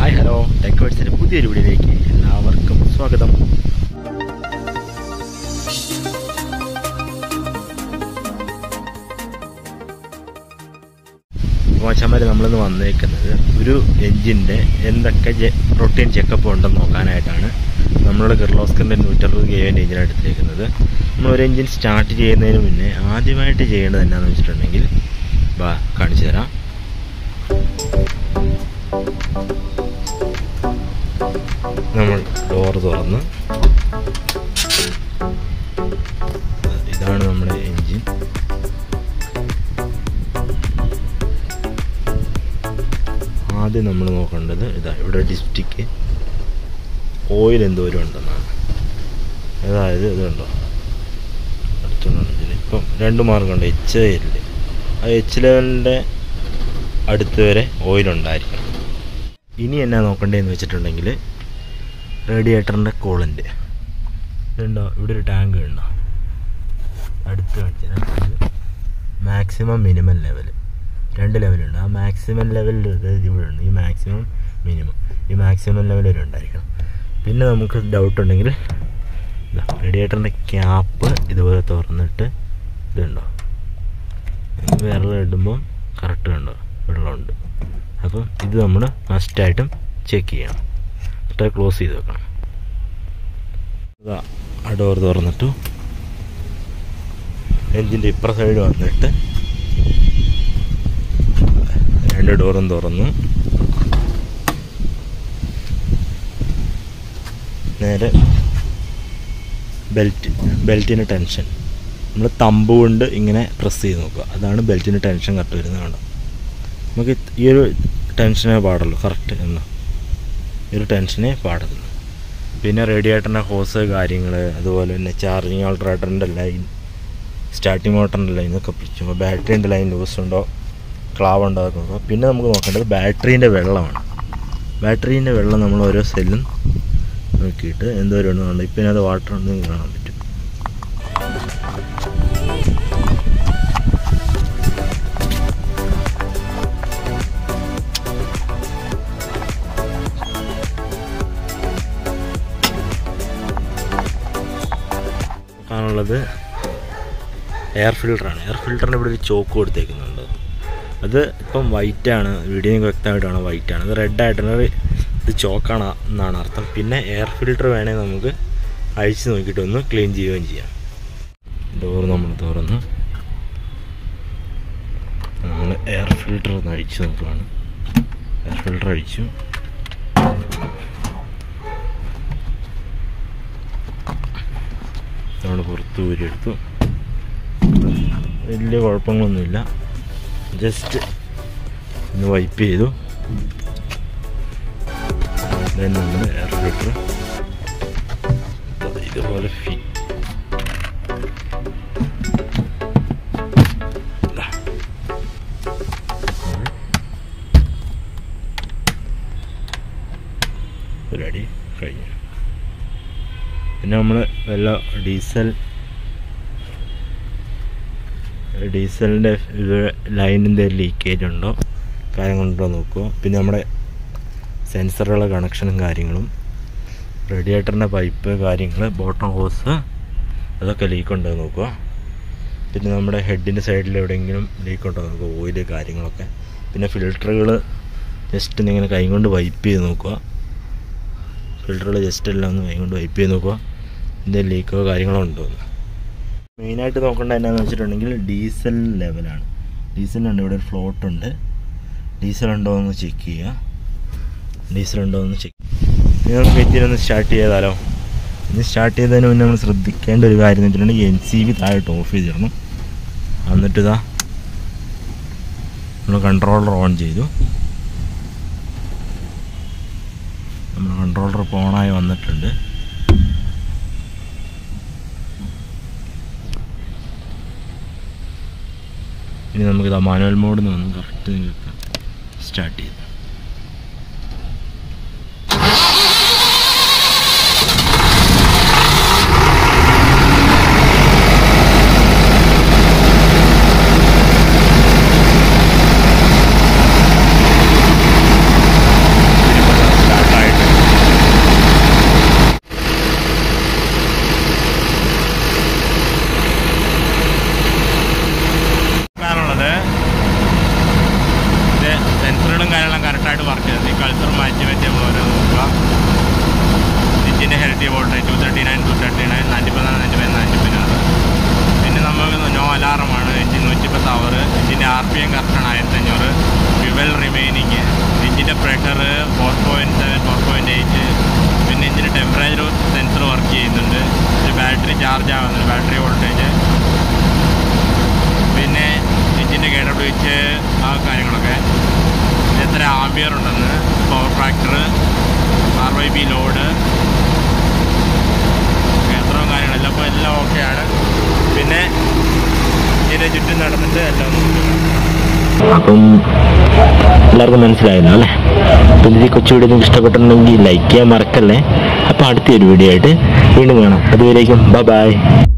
hi hello tech വേർഡ്സിൻ്റെ പുതിയൊരു വീഡിയോയിലേക്ക് എല്ലാവർക്കും സ്വാഗതം മോശന്മാർ നമ്മളിന്ന് വന്നേക്കുന്നത് ഒരു എൻജിൻ്റെ എന്തൊക്കെ റൊട്ടീൻ ചെക്കപ്പ് ഉണ്ടെന്ന് നോക്കാനായിട്ടാണ് നമ്മളുടെ കിർലോസ്കറിൻ്റെ നൂറ്ററുപത് കെ എൻ്റെ എഞ്ചിൻ എടുത്തേക്കുന്നത് നമ്മൾ ഒരു എൻജിൻ സ്റ്റാർട്ട് ചെയ്യുന്നതിന് മുന്നേ ആദ്യമായിട്ട് ചെയ്യേണ്ടത് എന്നാന്ന് വെച്ചിട്ടുണ്ടെങ്കിൽ ബാ കാണിച്ചു തരാം നമ്മൾ ഡോർ തുറന്ന് ഇതാണ് നമ്മുടെ എൻജിൻ ആദ്യം നമ്മൾ നോക്കേണ്ടത് ഇതാ ഇവിടെ ഡിസ്റ്റിക്ക് ഓയിൽ എന്തോരം ഉണ്ടെന്നാണ് അതായത് ഇതുണ്ടോ അടുത്തുനിന്ന് ഇപ്പം രണ്ട് മാർഗമുണ്ട് എച്ച് ലെവലിൽ ആ എച്ച് ലെവലിൻ്റെ അടുത്ത് വരെ ഓയിലുണ്ടായിരിക്കണം ഇനി എന്നാ നോക്കേണ്ടതെന്ന് വെച്ചിട്ടുണ്ടെങ്കിൽ റേഡിയേറ്ററിൻ്റെ കൂളൻ്റ് ഇതുണ്ടോ ഇവിടെ ഒരു ടാങ്ക് ഉണ്ടോ അടുത്ത് കാണിച്ചാൽ മാക്സിമം മിനിമം ലെവൽ രണ്ട് ലെവലുണ്ട് ആ മാക്സിമം ലെവലിൽ ഇവിടെ ഉണ്ട് ഈ മാക്സിമം മിനിമം ഈ മാക്സിമം ലെവൽ വരെ ഉണ്ടായിരിക്കണം പിന്നെ നമുക്ക് ഡൗട്ട് ഉണ്ടെങ്കിൽ റേഡിയേറ്ററിൻ്റെ ക്യാപ്പ് ഇതുപോലെ തുറന്നിട്ട് ഇതുണ്ടോ വെള്ളം ഇടുമ്പം കറക്റ്റ് കണ്ടോ വെള്ളമുണ്ട് അപ്പം ഇത് നമ്മൾ മസ്റ്റായിട്ടും ചെക്ക് ചെയ്യണം എന്നിട്ട് ക്ലോസ് ചെയ്ത് വെക്കണം ഇതാ ആ ഡോർ തുറന്നിട്ടു എൻജിൻ്റെ ഇപ്പുറ സൈഡ് വന്നിട്ട് രണ്ട് ഡോറും തുറന്നു നേരെ ബെൽറ്റ് ബെൽറ്റിന് ടെൻഷൻ നമ്മൾ തമ്പ് കൊണ്ട് ഇങ്ങനെ പ്രസ് ചെയ്ത് നോക്കുക അതാണ് ബെൽറ്റിന് ടെൻഷൻ കറക്റ്റ് വരുന്നത് കണ്ടോ നമുക്ക് ഈ ഒരു ടെൻഷനേ പാടുള്ളൂ കറക്റ്റ് എന്ന് ഈ ഒരു ടെൻഷനേ പാടുള്ളൂ പിന്നെ റേഡിയേറ്ററിൻ്റെ ഹോസ് കാര്യങ്ങൾ അതുപോലെ തന്നെ ചാർജിങ് ഓൾട്ടറേറ്ററിൻ്റെ ലൈൻ സ്റ്റാർട്ടിങ് മോട്ടറിൻ്റെ ലൈൻ ഒക്കെ പിടിച്ചു ബാറ്ററീൻ്റെ ലൈൻ ലൂസ് ഉണ്ടോ ക്ലാവ് ഉണ്ടോ അതൊക്കെ നോക്കുക പിന്നെ നമുക്ക് നോക്കേണ്ടത് ബാറ്ററീൻ്റെ വെള്ളമാണ് ബാറ്ററീൻ്റെ വെള്ളം നമ്മൾ ഓരോ സെല്ലും നോക്കിയിട്ട് എന്തോരം ഉണ്ടെന്നുണ്ട് ഇപ്പം അത് വാട്ടർ ഉണ്ടെന്ന് കാണാൻ പറ്റും കാണുള്ളത് എയർ ഫിൽറ്ററാണ് എയർ ഫിൽറ്ററിന് ഇവിടെ ഒരു ചോക്ക് കൊടുത്തേക്കുന്നുണ്ട് അത് ഇപ്പം വൈറ്റാണ് വീഡിയോ വ്യക്തമായിട്ടാണ് വൈറ്റാണ് ഇത് റെഡ് ആയിട്ടുള്ള ഇത് ചോക്കാണ് എന്നാണ് അർത്ഥം പിന്നെ എയർ ഫിൽറ്റർ വേണേൽ നമുക്ക് അഴിച്ച് നോക്കിയിട്ട് ഒന്ന് ക്ലീൻ ചെയ്യുകയും ചെയ്യാം ഡോർ നമ്മൾ തുറന്ന് നമ്മൾ എയർ ഫിൽറ്റർ ഒന്ന് അഴിച്ച് നോക്കുകയാണ് എയർ ഫിൽറ്റർ അഴിച്ചു നമ്മൾ പുറത്ത് ഊരിയെടുത്തു വലിയ കുഴപ്പങ്ങളൊന്നുമില്ല ജസ്റ്റ് ഒന്ന് വൈപ്പ് ചെയ്തു ദെൻ നമ്മൾ എയർ ഫിൽറ്റർ ഇതുപോലെ ഫി പരിപാടി കഴിഞ്ഞു പിന്നെ നമ്മൾ വല്ല ഡീസൽ ഡീസലിൻ്റെ ലൈനിൻ്റെ ലീക്കേജ് ഉണ്ടോ കാര്യങ്ങളുണ്ടോ നോക്കുക പിന്നെ നമ്മുടെ സെൻസറുകളുടെ കണക്ഷനും കാര്യങ്ങളും റേഡിയേറ്ററിൻ്റെ പൈപ്പ് കാര്യങ്ങൾ ബോട്ടം ഹോസ് അതൊക്കെ ലീക്ക് ഉണ്ടോ നോക്കുക പിന്നെ നമ്മുടെ ഹെഡിൻ്റെ സൈഡിൽ എവിടെയെങ്കിലും ലീക്ക് ഉണ്ടോ നോക്കുക ഓയിൽ കാര്യങ്ങളൊക്കെ പിന്നെ ഫിൽറ്ററുകൾ ജസ്റ്റ് ഇങ്ങനെ കൈ കൊണ്ട് വൈപ്പ് ചെയ്ത് നോക്കുക ഫിൽറ്ററുകൾ ജസ്റ്റ് എല്ലാം ഒന്ന് കൈ കൊണ്ട് വൈപ്പ് ചെയ്ത് നോക്കുക ഇതിൻ്റെ ലീക്കോ കാര്യങ്ങളോ ഉണ്ടോ എന്ന് മെയിനായിട്ട് നോക്കേണ്ട എന്നാന്ന് വെച്ചിട്ടുണ്ടെങ്കിൽ ഡീസൽ ലെവലാണ് ഡീസലുണ്ട് ഇവിടെ ഒരു ഫ്ലോട്ട് ഉണ്ട് ഡീസൽ ഉണ്ടോ എന്ന് ചെക്ക് ചെയ്യുക ഡീസൽ ഉണ്ടോ എന്ന് ചെക്ക് ഇനി നമുക്ക് എഞ്ചിനൊന്ന് സ്റ്റാർട്ട് ചെയ്താലോ ഇനി സ്റ്റാർട്ട് ചെയ്തതിന് മുന്നേ നമ്മൾ ശ്രദ്ധിക്കേണ്ട ഒരു കാര്യം എന്ന് വെച്ചിട്ടുണ്ടെങ്കിൽ എൻ സി ബി താഴോട്ട് ഓഫ് ചെയ്തിടണം എന്നിട്ട് ഇതാ നമ്മൾ കൺട്രോളർ ഓൺ ചെയ്തു നമ്മൾ കൺട്രോളർ ഇപ്പോൾ ഓണായി വന്നിട്ടുണ്ട് ഇനി നമുക്കിത് മാനുവൽ മോഡിൽ നിന്ന് വന്ന് കറക്റ്റ് നിങ്ങൾക്ക് സ്റ്റാർട്ട് ചെയ്തു gear four point seven four point eight പിന്നെ ഇതിന് ടെമ്പറേച്ചർ സെൻസർ വർക്ക് ചെയ്യുന്നുണ്ട് ഒരു ബാറ്ററി ചാർജ് ആവുന്നുണ്ട് ബാറ്ററി വോൾട്ടേജ് പിന്നെ എഞ്ചിൻ്റെ കെ ഡബ്ല്യു എച്ച് ആ കാര്യങ്ങളൊക്കെ എത്ര ആംബിയർ ഉണ്ടെന്ന് power factor R Y B load എത്രയും കാര്യങ്ങളെല്ലാം അപ്പോൾ എല്ലാം ഓക്കെയാണ് പിന്നെ ഇതിൻ്റെ ചുറ്റും നടന്നിട്ട് എല്ലാം അപ്പം എല്ലാവർക്കും മനസ്സിലായല്ലോ അല്ലേ അപ്പം ഇത് ഈ കൊച്ചു വീഡിയോ നിങ്ങൾക്ക് ഇഷ്ടപ്പെട്ടിട്ടുണ്ടെങ്കിൽ ലൈക്ക് ചെയ്യാൻ മറക്കല്ലേ അപ്പോൾ അടുത്തൊരു വീഡിയോ ആയിട്ട് വീണ്ടും കാണാം അതുവരേക്കും ബൈ ബൈ